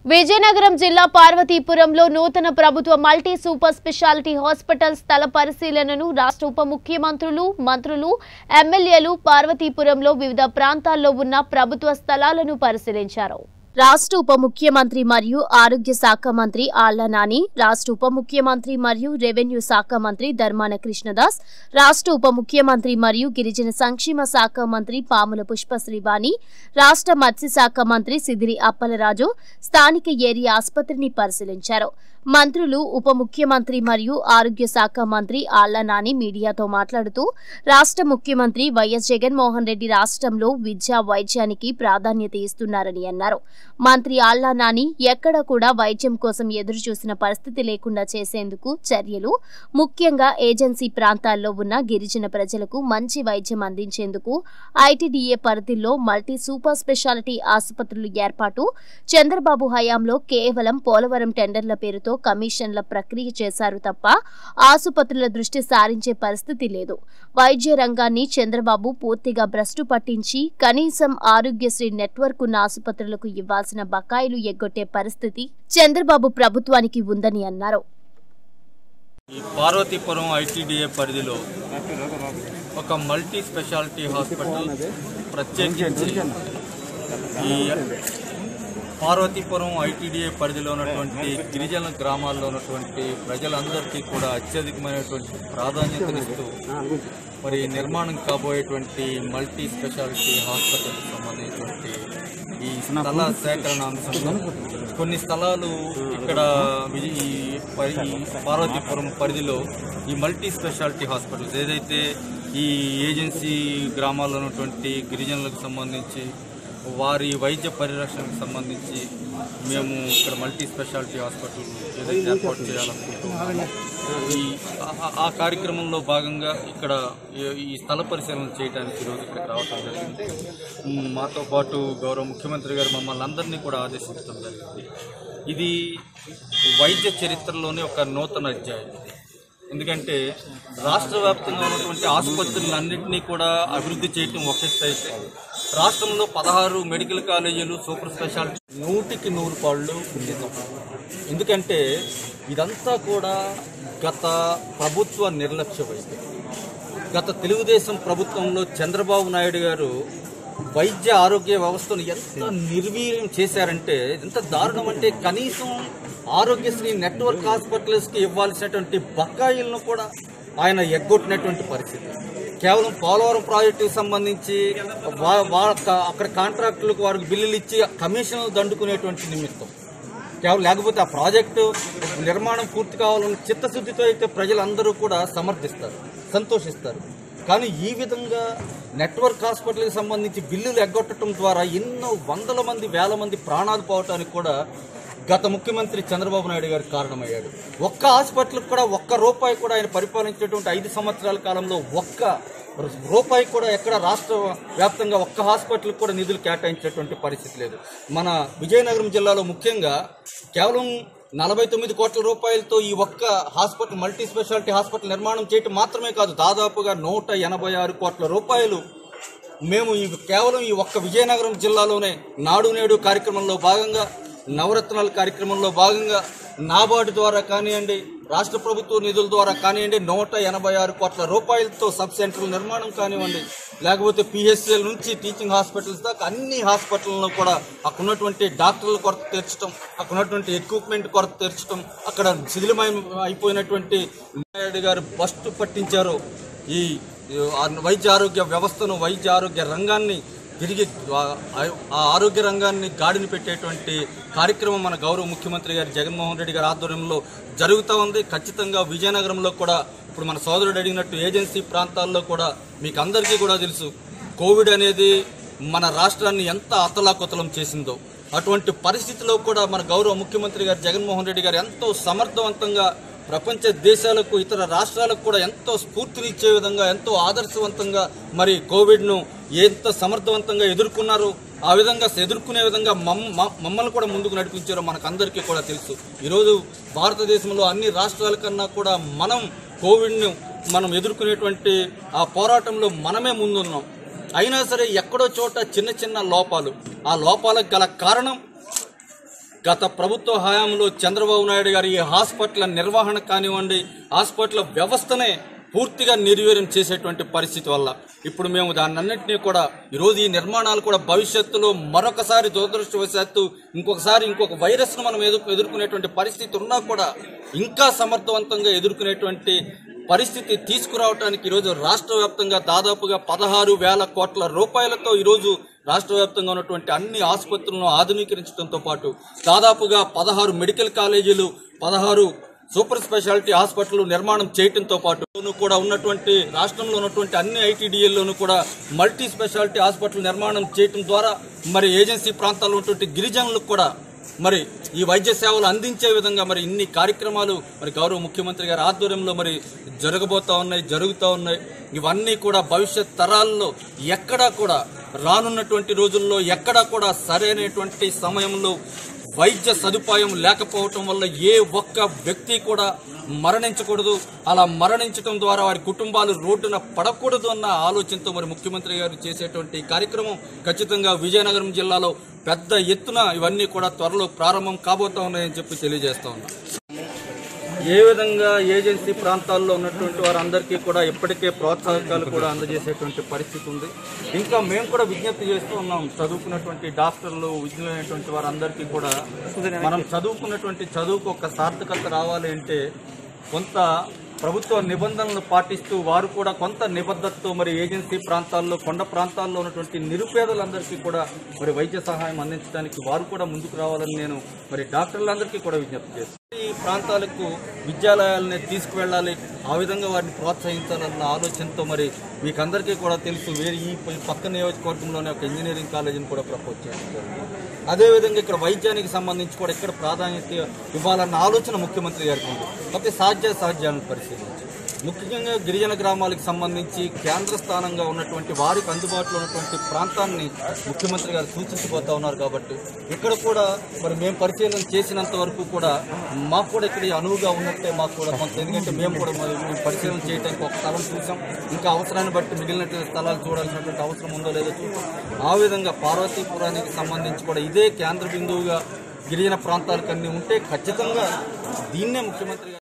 విజయనగరం జిల్లా పార్వతీపురంలో నూతన ప్రభుత్వ మల్టీ సూపర్ స్పెషాలిటీ హాస్పిటల్ స్థల పరిశీలనను రాష్ట్ర ఉప ముఖ్యమంత్రులు మంత్రులు ఎమ్మెల్యేలు పార్వతీపురంలో వివిధ ప్రాంతాల్లో ఉన్న ప్రభుత్వ స్థలాలను పరిశీలించారు రాష్ట్ర ఉప ముఖ్యమంత్రి మరియు ఆరోగ్య శాఖ మంత్రి ఆళ్ల నాని రాష్ట్ర ఉప ముఖ్యమంత్రి మరియు రెవెన్యూ శాఖ మంత్రి ధర్మాన కృష్ణదాస్ రాష్ట్ర ఉప ముఖ్యమంత్రి మరియు గిరిజన సంక్షేమ శాఖ మంత్రి పాముల పుష్ప శ్రీవాణి రాష్ట్ర మత్స్యశాఖ మంత్రి సిదిరి అప్పలరాజు స్థానిక ఏరియా ఆసుపత్రిని పరిశీలించారు మంత్రులు ఉప ముఖ్యమంత్రి మరియు ఆరోగ్య శాఖ మంత్రి ఆళ్ల నాని మీడియాతో మాట్లాడుతూ రాష్ట్ర ముఖ్యమంత్రి వైఎస్ జగన్మోహన్ రెడ్డి రాష్ట్రంలో విద్యా వైద్యానికి ప్రాధాన్యత ఇస్తున్నారని అన్నారు మంత్రి ఆళ్ల నాని ఎక్కడ కూడా వైద్యం కోసం ఎదురు చూసిన పరిస్థితి లేకుండా చేసేందుకు చర్యలు ముఖ్యంగా ఏజెన్సీ ప్రాంతాల్లో ఉన్న గిరిజన ప్రజలకు మంచి వైద్యం అందించేందుకు ఐటీడీఏ పరిధిలో మల్టీ సూపర్ స్పెషాలిటీ ఆసుపత్రులు ఏర్పాటు చంద్రబాబు హయాంలో కేవలం పోలవరం టెండర్ల పేరుతో కమిషన్ల ప్రక్రియ చేశారు తప్ప ఆసుపత్రుల దృష్టి సారించే పరిస్థితి లేదు వైద్య రంగాన్ని చంద్రబాబు పూర్తిగా భ్రష్టు పట్టించి కనీసం ఆరోగ్యశ్రీ నెట్వర్క్ ఉన్న ఆసుపత్రులకు ఇవ్వాల్సిన బకాయిలు ఎగ్గొట్టే పరిస్థితి చంద్రబాబు ప్రభుత్వానికి ఉందని అన్నారు ఈ పార్వతీపురం ఐటీడీఏ పరిధిలో ఒక మల్టీ స్పెషాలిటీ హాస్పిటల్ ప్రత్యేకించి ఈ పార్వతీపురం ఐటీడీఏ పరిధిలో ఉన్నటువంటి గిరిజన గ్రామాల్లో ఉన్నటువంటి ప్రజలందరికీ కూడా అత్యధికమైనటువంటి ప్రాధాన్యతనిస్తూ మరి నిర్మాణం కాబోయేటువంటి మల్టీ స్పెషాలిటీ హాస్పిటల్ సంబంధించినటువంటి ఈ స్థల సేకరణ అంశంలో కొన్ని స్థలాలు ఇక్కడ విజయ- ఈ పరి- ఈ పార్వతీపురం పరిధిలో ఈ మల్టీ స్పెషాలిటీ హాస్పిటల్స్ ఏదైతే ఈ ఏజెన్సీ గ్రామాల్లో ఉన్నటువంటి గిరిజనులకు సంబంధించి వారి వైద్య పరిరక్షణకు సంబంధించి మేము ఇక్కడ మల్టీ స్పెషాలిటీ హాస్పిటల్ ఏదైతే ఏర్పాటు చేయాలనుకుంటున్నామో ఈ ఆ- ఆ కార్యక్రమంలో భాగంగా ఇక్కడ ఈ- ఈ స్థల పరిశీలన చేయడానికి ఈరోజు ఇక్కడికి రావడం జరిగింది మ్, మాతో పాటు గౌరవ ముఖ్యమంత్రి గారు మమ్మల్ని అందరినీ కూడా ఆదేశించడం జరిగింది ఇది వైద్య చరిత్రలోనే ఒక నూతన అధ్యాయం ఎందుకంటే రాష్ట్ర వ్యాప్తంగా ఉన్నటువంటి ఆసుపత్రులన్నింటినీ కూడా అభివృద్ధి చేయటం ఒక ఎత్తు అయితే రాష్ట్రంలో పదహారు మెడికల్ కాలేజీలు సూపర్ స్పెషాలిటీ నూటికి నూరు పాళ్ళు నిజం ఎందుకంటే ఇదంతా కూడా గత ప్రభుత్వ నిర్లక్ష్య వైద్యం గత తెలుగుదేశం ప్రభుత్వంలో చంద్రబాబు నాయుడు గారు వైద్య ఆరోగ్య వ్యవస్థను ఎంత నిర్వీర్యం చేశారంటే ఎంత దారుణం అంటే కనీసం ఆరోగ్యశ్రీ నెట్వర్క్ హాస్పిటల్స్కి ఇవ్వాల్సినటువంటి బకాయిలను కూడా ఆయన ఎగ్గొట్టినటువంటి పరిస్థితి కేవలం పోలవరం ప్రాజెక్టుకి సంబంధించి వా- వా- అక్కడ కాంట్రాక్టులకు వారికి బిల్లులు ఇచ్చి కమిషన్లు దండుకునేటువంటి నిమిత్తం కేవలం లేకపోతే ఆ ప్రాజెక్టు నిర్మాణం పూర్తి కావాలని చిత్తశుద్ధితో అయితే ప్రజలందరూ కూడా సమర్థిస్తారు సంతోషిస్తారు కానీ ఈ విధంగా నెట్వర్క్ హాస్పిటల్కి సంబంధించి బిల్లులు ఎగ్గొట్టడం ద్వారా ఎన్నో వందల మంది వేల మంది ప్రాణాలు పోవటానికి కూడా గత ముఖ్యమంత్రి చంద్రబాబు నాయుడు గారు కారణమయ్యాడు ఒక్క హాస్పిటల్కి కూడా ఒక్క రూపాయి కూడా ఆయన పరిపాలించినటువంటి ఐదు సంవత్సరాల కాలంలో ఒక్క రూపాయి కూడా ఎక్కడ రాష్ట్ర వ్యాప్తంగా ఒక్క హాస్పిటల్కి కూడా నిధులు కేటాయించేటువంటి పరిస్థితి లేదు మన విజయనగరం జిల్లాలో ముఖ్యంగా కేవలం నలభై తొమ్మిది కోట్ల రూపాయలతో ఈ ఒక్క హాస్పిటల్ మల్టీ స్పెషాలిటీ హాస్పిటల్ నిర్మాణం చేయటం మాత్రమే కాదు దాదాపుగా నూట ఎనభై ఆరు కోట్ల రూపాయలు మేము ఈ కేవలం ఈ ఒక్క విజయనగరం జిల్లాలోనే నాడు నేడు కార్యక్రమంలో భాగంగా నవరత్నాల కార్యక్రమంలో భాగంగా నాబార్డు ద్వారా కానివ్వండి రాష్ట్ర ప్రభుత్వ నిధుల ద్వారా కానివ్వండి నూట ఎనభై ఆరు కోట్ల రూపాయలతో సబ్ సెంటర్ల నిర్మాణం కానివ్వండి లేకపోతే పిహెచ్సిఎల్ నుంచి టీచింగ్ హాస్పిటల్స్ దాకా అన్ని హాస్పిటల్లో కూడా అక్కడ ఉన్నటువంటి డాక్టర్ల కొరత తీర్చడం అక్కడ ఉన్నటువంటి ఎక్విప్మెంట్ కొరత తీర్చడం అక్కడ శిథిలమయం అయిపోయినటువంటి నాయుడు గారు ఫస్ట్ పట్టించారు ఈ ఆ వైద్య ఆరోగ్య వ్యవస్థను వైద్య ఆరోగ్య రంగాన్ని తిరిగి ఆ- ఆ ఆరోగ్య రంగాన్ని గాడిని పెట్టేటువంటి కార్యక్రమం మన గౌరవ ముఖ్యమంత్రి గారు జగన్మోహన్ రెడ్డి గారి ఆధ్వర్యంలో జరుగుతూ ఉంది ఖచ్చితంగా విజయనగరంలో కూడా ఇప్పుడు మన సోదరుడు అడిగినట్టు ఏజెన్సీ ప్రాంతాల్లో కూడా మీకు అందరికీ కూడా తెలుసు కోవిడ్ అనేది మన రాష్ట్రాన్ని ఎంత అతలాకుతలం చేసిందో అటువంటి పరిస్థితిలో కూడా మన గౌరవ ముఖ్యమంత్రి గారు జగన్మోహన్ రెడ్డి గారు ఎంతో సమర్థవంతంగా ప్రపంచ దేశాలకు ఇతర రాష్ట్రాలకు కూడా ఎంతో స్ఫూర్తినిచ్చే విధంగా ఎంతో ఆదర్శవంతంగా మరి కోవిడ్ను ఎంత సమర్థవంతంగా ఎదుర్కొన్నారు ఆ విధంగా ఎదుర్కొనే విధంగా మమ్- మ- మమ్మల్ని కూడా ముందుకు నడిపించారో మనకందరికీ కూడా తెలుసు ఈరోజు భారతదేశంలో అన్ని రాష్ట్రాల కన్నా కూడా మనం కోవిడ్ను మనం ఎదుర్కొనేటువంటి ఆ పోరాటంలో మనమే ముందున్నాం అయినా సరే ఎక్కడో చోట చిన్న చిన్న లోపాలు ఆ లోపాలకు గల కారణం గత ప్రభుత్వ హయాంలో చంద్రబాబు నాయుడు గారి ఈ హాస్పిటల్ నిర్వహణ కానివ్వండి హాస్పిటల్ వ్యవస్థనే పూర్తిగా నిర్వీర్యం చేసేటువంటి పరిస్థితి వల్ల ఇప్పుడు మేము దాన్నన్నింటినీ కూడా ఈరోజు ఈ నిర్మాణాలు కూడా భవిష్యత్తులో మరొకసారి దురదృష్టవశాత్తు ఇంకొకసారి ఇంకొక వైరస్ను మనం ఎదుర్కొ ఎదుర్కొనేటువంటి పరిస్థితి ఉన్నా కూడా ఇంకా సమర్థవంతంగా ఎదుర్కొనేటువంటి పరిస్థితి తీసుకురావడానికి ఈరోజు రాష్ట్ర వ్యాప్తంగా దాదాపుగా పదహారు వేల కోట్ల రూపాయలతో ఈరోజు రాష్ట్ర వ్యాప్తంగా ఉన్నటువంటి అన్ని ఆసుపత్రులను ఆధునీకరించడంతో పాటు దాదాపుగా పదహారు మెడికల్ కాలేజీలు పదహారు సూపర్ స్పెషాలిటీ హాస్పిటల్ నిర్మాణం చేయడంతో పాటు కూడా ఉన్నటువంటి రాష్ట్రంలో ఉన్నటువంటి అన్ని ఐటీడీఏల్లోనూ కూడా మల్టీ స్పెషాలిటీ హాస్పిటల్ నిర్మాణం చేయడం ద్వారా మరి ఏజెన్సీ ప్రాంతాల్లో ఉన్నటువంటి గిరిజనులకు కూడా మరి ఈ వైద్య సేవలు అందించే విధంగా మరి ఇన్ని కార్యక్రమాలు మరి గౌరవ ముఖ్యమంత్రి గారి ఆధ్వర్యంలో మరి జరగబోతా ఉన్నాయి జరుగుతూ ఉన్నాయి ఇవన్నీ కూడా భవిష్యత్ తరాల్లో ఎక్కడా కూడా రానున్నటువంటి రోజుల్లో ఎక్కడా కూడా సరైనటువంటి సమయంలో వైద్య సదుపాయం లేకపోవటం వల్ల ఏ ఒక్క వ్యక్తి కూడా మరణించకూడదు అలా మరణించడం ద్వారా వారి కుటుంబాలు రోడ్డున పడకూడదు అన్న ఆలోచనతో మరి ముఖ్యమంత్రి గారు చేసేటువంటి ఈ కార్యక్రమం ఖచ్చితంగా విజయనగరం జిల్లాలో పెద్ద ఎత్తున ఇవన్నీ కూడా త్వరలో ప్రారంభం కాబోతా ఉన్నాయని చెప్పి తెలియజేస్తా ఉన్నా ఏ విధంగా ఏజెన్సీ ప్రాంతాల్లో ఉన్నటువంటి వారందరికీ కూడా ఇప్పటికే ప్రోత్సాహకాలు కూడా అందజేసేటువంటి పరిస్థితి ఉంది ఇంకా మేము కూడా విజ్ఞప్తి చేస్తూ ఉన్నాం చదువుకున్నటువంటి డాక్టర్లు విద్యులైనటువంటి వారందరికీ కూడా మనం చదువుకున్నటువంటి చదువుకు ఒక సార్థకత రావాలి అంటే కొంత ప్రభుత్వ నిబంధనలు పాటిస్తూ వారు కూడా కొంత నిబద్ధతతో మరి ఏజెన్సీ ప్రాంతాల్లో కొండ ప్రాంతాల్లో ఉన్నటువంటి నిరుపేదలందరికీ కూడా మరి వైద్య సహాయం అందించడానికి వారు కూడా ముందుకు రావాలని నేను మరి డాక్టర్లందరికీ కూడా విజ్ఞప్తి చేస్తాను ఈ ప్రాంతాలకు విద్యాలయాలని తీసుకువెళ్ళాలి ఆ విధంగా వారిని ప్రోత్సహించాలన్న ఆలోచనతో మరి మీకు అందరికీ కూడా తెలుసు వేరే ఈ పక్క నియోజకవర్గంలోనే ఒక ఇంజనీరింగ్ కాలేజీని కూడా ప్రపోజ్ చేయడం జరిగింది అదేవిధంగా ఇక్కడ వైద్యానికి సంబంధించి కూడా ఇక్కడ ప్రాధాన్యత ఇవ్వాలన్న ఆలోచన ముఖ్యమంత్రి గారికి ఉంది కాకపోతే సాధ్య సాధ్యాలను పరిశీలించి ముఖ్యంగా గిరిజన గ్రామాలకు సంబంధించి కేంద్ర స్థానంగా ఉన్నటువంటి వారికి అందుబాటులో ఉన్నటువంటి ప్రాంతాన్ని ముఖ్యమంత్రి గారు సూచించిపోతా ఉన్నారు కాబట్టి ఇక్కడ కూడా మరి మేము పరిశీలన చేసినంత వరకు కూడా మాకు కూడా ఇక్కడ అనువుగా ఉన్నట్టే మాకు కూడా కొంత ఎందుకంటే మేము కూడా మరి మేము పరిశీలన చేయడానికి ఒక స్థలం చూసాం ఇంకా అవసరాన్ని బట్టి మిగిలిన స్థలాలు చూడాల్సినటువంటి అవసరం ఉందో లేదో చూసాం ఆ విధంగా పార్వతీపురానికి సంబంధించి కూడా ఇదే కేంద్ర బిందువుగా గిరిజన ప్రాంతాలకు అన్ని ఉంటే ఖచ్చితంగా దీన్నే ముఖ్యమంత్రి గారు